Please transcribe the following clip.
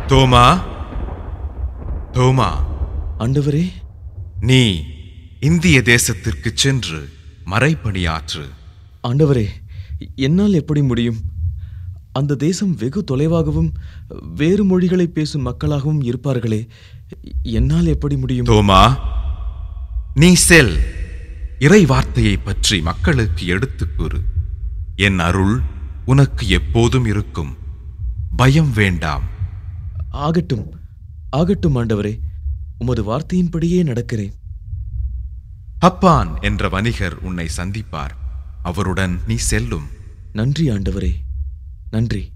தோமா தோமா ஆண்டவரே நீ இந்திய தேசத்திற்கு சென்று மறைபணியாற்று ஆண்டவரே என்னால் எப்படி முடியும் அந்த தேசம் வெகு தொலைவாகவும் வேறு மொழிகளை பேசும் மக்களாகவும் இருப்பார்களே என்னால் எப்படி முடியும் தோமா நீ செல் இறை வார்த்தையை பற்றி மக்களுக்கு எடுத்துக் கூறு என் அருள் உனக்கு எப்போதும் இருக்கும் பயம் வேண்டாம் ஆகட்டும் ஆகட்டும் ஆண்டவரே உமது வார்த்தையின்படியே நடக்கிறேன் அப்பான் என்ற வணிகர் உன்னை சந்திப்பார் அவருடன் நீ செல்லும் நன்றி ஆண்டவரே நன்றி